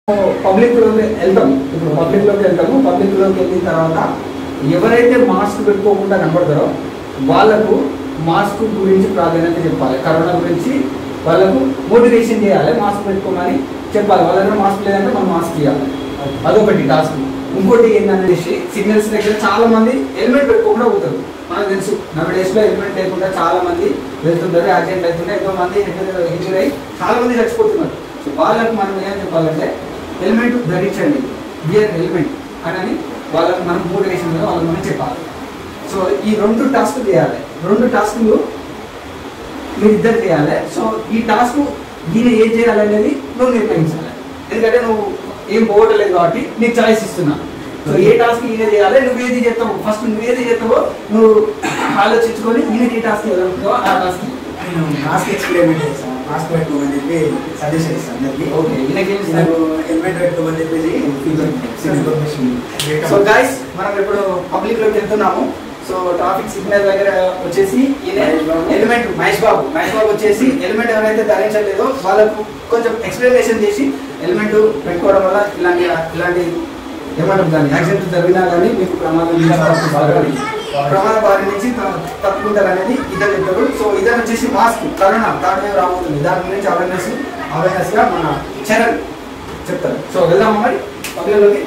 Public లోకి వెళ్తాం ఇప్పుడు పబ్లిక్ లోకి వెళ్తాము పబ్లిక్ లోకి వెళ్ళిన తర్వాత ఎవరైతే మాస్క్ పెట్టుకోకుండా కనబడతారో వాళ్ళకు మాస్క్ గురించి ప్రాధాన్యత చెప్పాలి కరోనా గురించి వాళ్ళకు మోటివేషన్ చేయాలి మాస్క్ పెట్టుకోమని చెప్పాలి వాళ్ళ దగ్గర మాస్క్ లేదంటే మనం మాస్క్ ఇవ్వాలి అదొకటి టాస్క్ ఇంకోటి ఏంటనేసి సిగ్నల్స్ దగ్గర చాలా మంది హెల్మెట్ పెట్టుకోకుండా పోతారు మనకు తెలుసు నవ డేస్ లో హెల్మెట్ లేకుండా చాలా మంది వెళ్తుంటారు యాక్సిడెంట్ అవుతుంటాయి ఎంతో మంది ఇంజూర్ అయ్యి చాలా మంది చచ్చిపోతున్నారు సో వాళ్ళకు మనం ఏం చెప్పాలంటే హెల్మెట్ ధరించండి బియర్ హెల్మెట్ అని వాళ్ళకి మనం మోటివేషన్ మీద వాళ్ళకి మనం చెప్పాలి సో ఈ రెండు టాస్క్ చేయాలి రెండు టాస్క్లు మీరు ఇద్దరు చేయాలి సో ఈ టాస్క్ ఈయన ఏం చేయాలనేది నువ్వు నిర్ణయించాలి ఎందుకంటే నువ్వు ఏం పోవట్లేదు కాబట్టి నీకు చాయిస్ ఇస్తున్నా సో ఏ టాస్క్ ఈయన చేయాలి నువ్వు ఏది చేస్తావు ఫస్ట్ నువ్వు ఏది చేస్తావో నువ్వు ఆలోచించుకొని ఈయనకి ఏ టాస్క్ చేయాలనుకో ఆ టాస్క్ నేను మాస్క్ ఎక్స్పెరిమెంట్ చేస్తాను మాస్క్ పెట్టుకోమని చెప్పి సజెషన్ ఇస్తాను అందరికి ఓకే ఈయనకి ఏం నాకు ఇస్తారు? హెల్మెట్ పెట్టుకోమని చెప్పేసి ఇన్ఫర్మేషన్ సో గైస్ మనం ఇప్పుడు పబ్లిక్ లోకి వెళ్తున్నాము సో ట్రాఫిక్ సిగ్నల్ దగ్గర వచ్చేసి ఈయన హెల్మెట్ మహేష్ బాబు మహేష్ బాబు వచ్చేసి హెల్మెట్ ఎవరైతే ధరించలేదో వాళ్ళకు కొంచెం ఎక్స్ప్లెనేషన్ చేసి హెల్మెట్ పెట్టుకోవడం వల్ల ఇలాంటి ఇలాంటి ఏమంటారు దాన్ని యాక్సిడెంట్ జరిగినా కానీ మీకు ప్రమాదం నుంచి తప్పుకోవాలి. ప్రమాద బారి నుంచి త- తప్పుకుంటారు అనేది ఇద్దరు చెప్తారు సో ఇద్దరు వచ్చేసి మాస్క్ కరోనా థర్డ్ వేవ్ రాబోతుంది దాని గురించి అవేర్నెస్ అవేర్నెస్ గా మన చరణ్ చెప్తారు సో వెళ్దామా మరి పబ్లిక్లోకి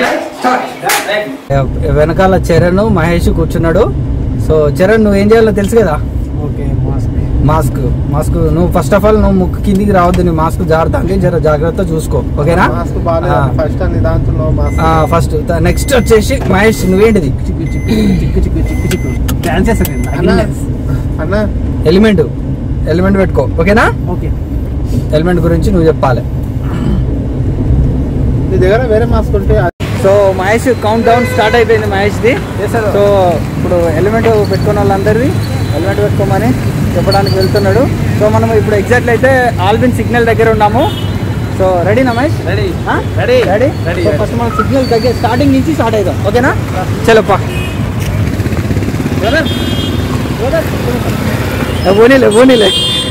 వెనకాల చరణ్ మహేష్ కూర్చున్నాడు సో చరణ్ నువ్వు ఏం చేయాలో తెలుసు కదా ఓకే మాస్క్ మాస్క్ మాస్క్ నువ్వు ఫస్ట్ ఆఫ్ ఆల్ నువ్వు ముక్కు కిందికి రావద్దు నీ మాస్క్ జాగ్రత్త జర జాగ్రత్త చూసుకో ఓకేనా మాస్క్ బాగాలేదు ఫస్ట్ అని దాంట్లో మాస్క్ ఫస్ట్ నెక్స్ట్ వచ్చేసి మహేష్ నువ్వేంటిది చిక్కు చిక్కు చిక్కు చిక్కు చిక్కు చిక్కు డాన్స్ చేస్తాను అన్న అన్న ఎలిమెంట్ ఎలిమెంట్ పెట్టుకో ఓకేనా ఓకే ఎలిమెంట్ గురించి నువ్వు చెప్పాలి నీ దగ్గర వేరే మాస్క్ ఉంటే so Mahesh countdown start అయిపోయింది మహేష్ది సో ఇప్పుడు హెల్మెట్ పెట్టుకున్న వాళ్ళందరిది హెల్మెట్ పెట్టుకోమని చెప్పడానికి వెళ్తున్నాడు సో మనం ఇప్పుడు ఎగ్జాక్ట్ అయితే ఆల్బిన్ సిగ్నల్ దగ్గర ఉన్నాము సో రెడీనా Mahesh ready ready ready Ready, so ready. First మనం సిగ్నల్ దగ్గర స్టార్టింగ్ నుంచి స్టార్ట్ అవుదాం ఓకేనా చలోపా పోనీలే పోనీలే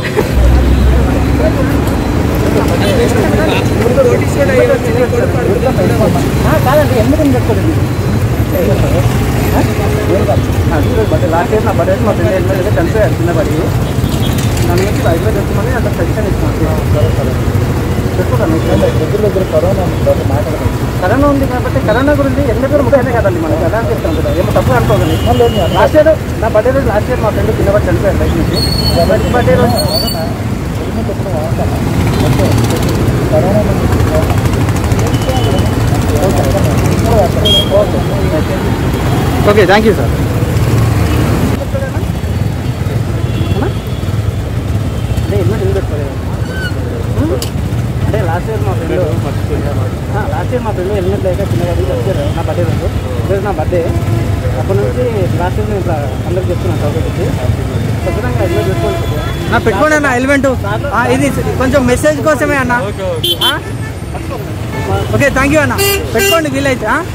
కాదండి ఎందుకని పెట్టుకోలేదు బట్ లాస్ట్ ఇయర్ నా బర్త్డే మా ఫ్రెండ్ హెల్మెట్ అయితే చనిపోయాడు చిన్న బడికి నన్ను నుంచి బైక్లో తెచ్చుకొని అంత సజెషన్ ఇస్తున్నాను పెట్టుకుంటాను దగ్గర దగ్గర కరోనా కరోనా ఉంది కాబట్టి కరోనా గురించి ఎందుకు కూడా ముఖ్యమే కదండి మనకి అలా చెప్తాం కదా ఏమో తప్పు అనుకోకండి లాస్ట్ ఇయర్ నా బర్త్డే రోజు లాస్ట్ ఇయర్ మా ఫ్రెండ్ చిన్న బట్టి చనిపోయాడు బైక్ నుంచి బర్త్డే బర్త్డే రోజు ఓకే థ్యాంక్ యూ సార్ అంటే హెల్మెట్ ఎందుకు పెట్టుకోలేదు అంటే లాస్ట్ ఇయర్ మా ఫ్రెండ్ లాస్ట్ ఇయర్ మా ఫ్రెండ్ హెల్మెట్ లేక చిన్నగా వచ్చారు నా బర్త్డే రోజు ఈరోజు నా బర్త్డే అప్పటి నుంచి లాస్ట్ ఇయర్ నేను ఇట్లా అందరికి చెప్తున్నాను చదువు వచ్చి ఖచ్చితంగా హెల్మెట్ పెట్టుకోవాలి నా పెట్టుకోండి అన్న హెల్మెట్ ఇది కొంచెం మెసేజ్ కోసమే అన్న ఆ? ఓకే థ్యాంక్ యూ అన్న పెట్టుకోండి వీలైతే ఆ?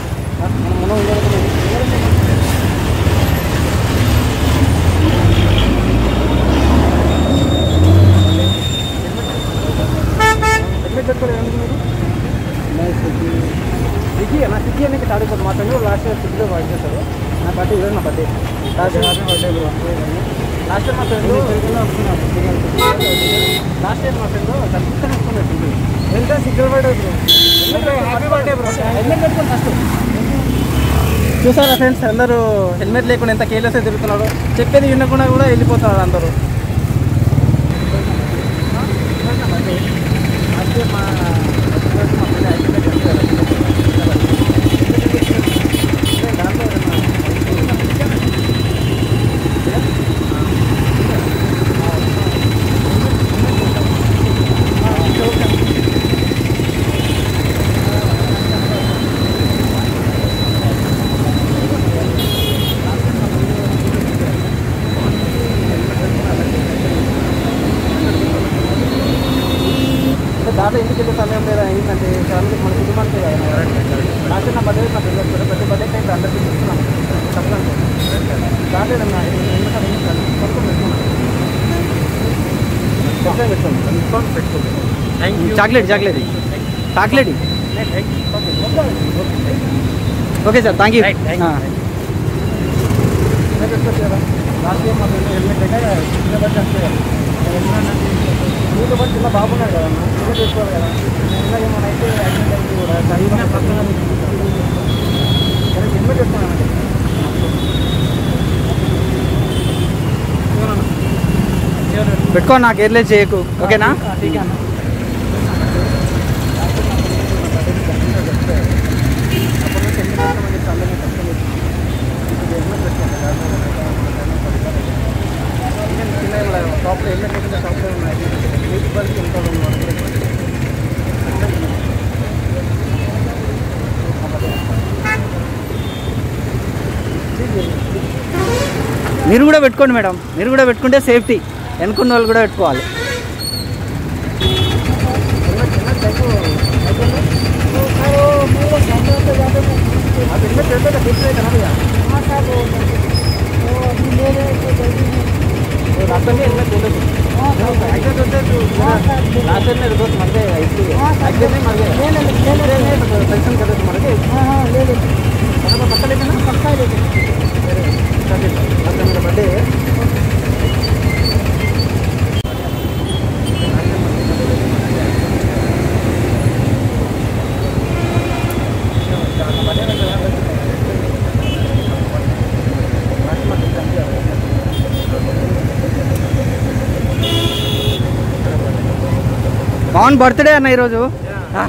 హెల్మెట్ పెట్టుకోలేదు ఎందుకు మీరు స్విగ్గీ నా స్విగ్గీ అనేది స్టార్ట్ అయిపోతుంది మా ఫ్రెండ్ లాస్ట్ ఇయర్ స్విగ్గీలో వర్క్ చేస్తారు నా బర్త్డే ఈరోజు నా birthday last year birthday last year మా ఫ్రెండ్ లాస్ట్ ఇయర్ మా ఫ్రెండ్ కన్ఫ్యూషన్ వేసుకున్నాడు వెళ్తే signal birthday happy birthday bro helmet పెట్టుకోండి ఫస్ట్ చూసారా ఫ్రెండ్స్ అందరూ హెల్మెట్ లేకుండా ఎంత కేర్లెస్ తిరుగుతున్నాడు చెప్పేది వినకుండా కూడా వెళ్ళిపోతున్నారు అందరూ లాస్ట్ ఇయర్ మా మా ఫ్రెండ్ యాక్సిడెంట్ చేశారు. అంటే దాంట్లో ఇంటికి వెళ్ళే సమయం లేదా ఏంటంటే ఫ్యామిలీ మన కుటుంబానికి లాస్ట్ నా బర్త్డే నా ఫ్రెండ్ వచ్చారు ప్రతి బర్త్డే అయితే అందరికీ చెప్తున్నాను తప్పదు దాంట్లో ఏదన్నా ఎందుకంటే కొనుక్కొని పెట్టుకున్నాను పెట్టుకోండి chocolate chocolate chocolate okay sir thank you Right, thank you. Last year మాకు హెల్మెట్ లేక హెల్మెట్ అంటే మీతో పాటు చిన్న బాగున్నాడు కదా హెల్మెట్ వేసుకోవాలి కదా ఇలా ఏమైనా అయితే యాక్సిడెంట్ అయింది కూడా చదివిన పక్కన హెల్మెట్ వేసుకున్నానండి పెట్టుకో నాకు ఎర్లే చేయకు ఓకేనా ఠీక్ అన్న షాప్లో హెల్మెట్ లేకుండా షాప్లో ఉన్నాయి మీకు ఇబ్బంది ఉంటాడు మీరు కూడా పెట్టుకోండి మేడం మీరు కూడా పెట్టుకుంటే సేఫ్టీ వెనుకున్న వాళ్ళు కూడా పెట్టుకోవాలి హెల్మెట్ హెల్మెట్ టైపు आप हेलमेट पहनते तो फिर से करा दिया रास्ते में हेलमेट बोले एक्सीडेंट होते तो रास्ते में दोस्त मर गए इसलिए एक्सीडेंट में मर गए टेंशन कर रहे मर गए पक्का लेके ना पक्का लेके मेरा बर्थडे है పవన్ బర్త్డే అన్న ఈరోజు ఆ,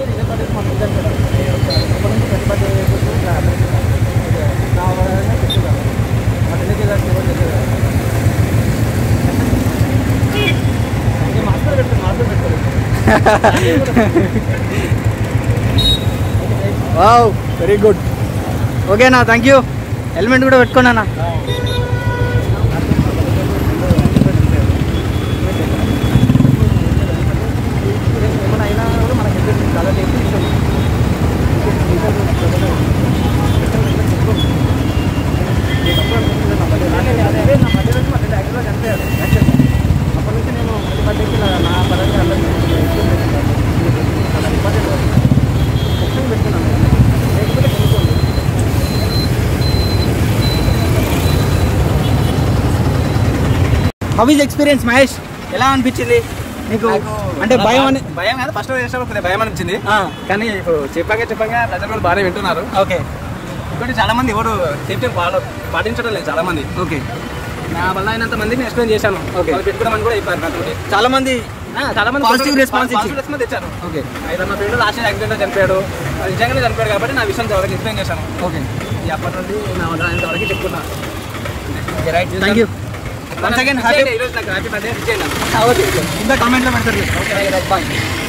వావ్ వెరీ గుడ్ ఓకేనా థ్యాంక్ యూ హెల్మెట్ కూడా పెట్టుకోండి అన్న ఏమైనా అయినా కూడా మనకి చాలా టేస్ట్ ఇష్టం అప్పటి నుంచి నేను మళ్ళీ బర్త్డేకి ఇలా నా పరంగా అల్లరి చాలా ఇంపార్టెంట్ ఖచ్చితంగా పెట్టుకున్నాను లేకపోతే కొనుక్కోండి హౌ ఈజ్ ఎక్స్పీరియన్స్ మహేష్ ఎలా అనిపించింది నీకు అంటే భయం అని భయం కాదు ఫస్ట్ చేసినప్పుడు కొద్దిగా భయం అనిపించింది ఆ, కానీ ఇప్పుడు చెప్పాక చెప్పాక ప్రజలు కూడా బాగానే వింటున్నారు ఓకే ఇంకోటి చాలా మంది ఎవరు సేఫ్టీ ఫాలో పాటించడం లేదు చాలా మంది ఓకే నా వల్ల అయినంత మందికి ఎక్స్ప్లెయిన్ చేశాను Okay. వాళ్ళు పెట్టుకోమని కూడా చెప్పారు నాతోటి చాలా మంది ఆ, చాలా మంది Positive response ఇచ్చి. పాజిటివ్ రెస్పాన్స్ తెచ్చారు ఓకే అయితే మా ఫ్రెండ్ లాస్ట్ యాక్సిడెంట్ చనిపోయాడు అది నిజంగానే చనిపోయాడు కాబట్టి నా విషయం ఎవరికి ఎక్స్ప్లెయిన్ చేశాను ఓకే ఈ అప్పటి నుండి నా వల్ల అయినంత వరకు చెప్పుకున్నా thank you once again happy ఈరోజు నాకు హ్యాపీ బర్త్డే ఇచ్చేయండి ఓకే కింద కామెంట్లో పెడతారు ఓకే బాయ్